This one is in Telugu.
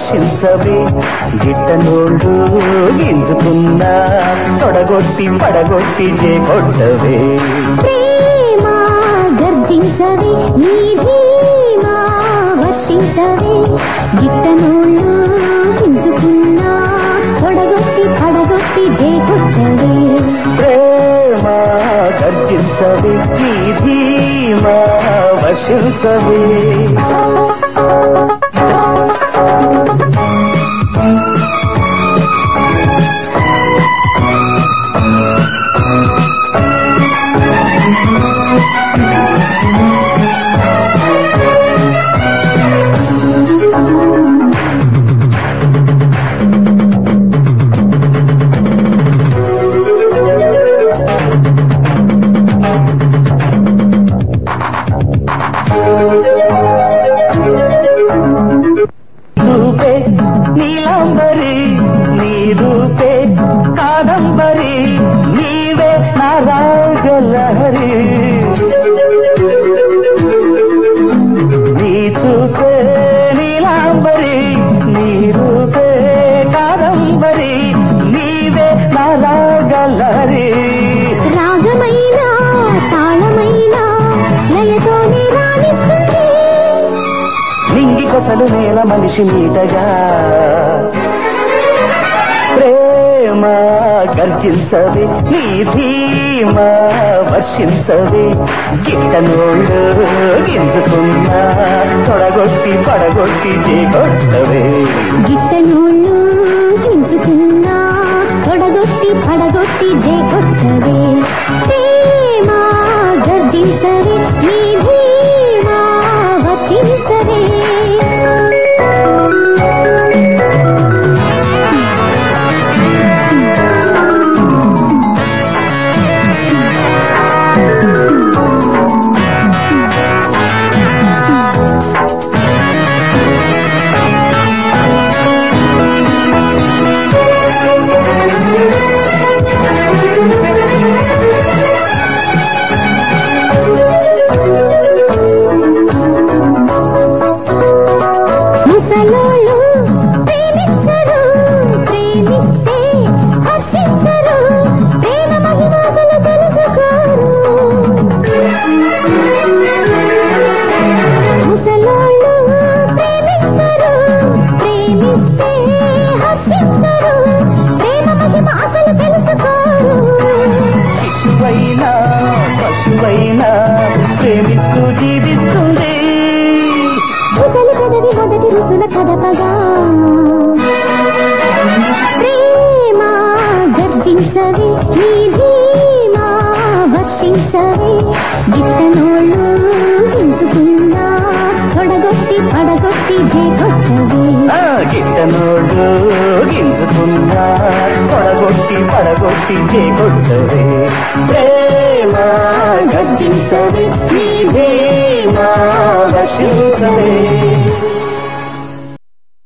వర్షించవే గిట్టనోళ్ళు గింజుకున్నా తొడగొట్టి పడగొట్టి చేకొట్టవే ప్రేమ గర్జించవే నీ ధీమా వర్షించవే గిట్టనోళ్ళు గింజుకున్నా తొడగొట్టి పడగొట్టి జేకొట్టవే ప్రేమ గర్జించవే నీ ధీమా వర్షించవే రూపే నీలాంబరి నీ రూపే కాదంబరి నీవే నా రాగలహరి నీ చూపే నీలాంబరి నీ రూపే కాదంబరి నీవే నా రాగలహరి రాగమైన తాళమైన లయతోనే రాణిస్తుంది నింగి కొసలు నేల మనిషి నీటగా ప్రేమ గర్జించవే నీ ధీమ వర్షించవే గిట్టనోళ్ళు గింజుకున్నా తొడగొట్టి పడగొట్టి చేకొట్టవే గిట్టనోళ్ళు గింజుకున్నా తొడగొట్టి పడగొట్టి జేకొట్టవే ప్రేమ గర్జించవే నీ ధీమా వర్షించవే ముసలోళ్ళు ప్రేమించరు ప్రేమిస్తే హర్షించరు ప్రేమ మహిమాసలు తెలుసుకోరు ముసలోళ్ళు ప్రేమించరు ప్రేమిస్తే హర్షించరు ప్రేమ మహిమాసలు తెలుసుకోరు శిశువైనా పశువైనా ప్రేమిస్తూ జీవిస్తుంది ముసలి పెదవి మొదటి రుచుల కదపగా ప్రేమ గర్జించవే నీ ధీమా వర్షించవే గిట్టనోళ్ళు గింజుకున్నా తొడగొట్టి పడగొట్టి జేకొట్టవే ఆ గిట్టనోడు గింజుకున్నా పొడగొట్టి పడగొట్టి చేకొట్టవే ప్రేమ గర్జించవే నీ ధీమా వర్షించవే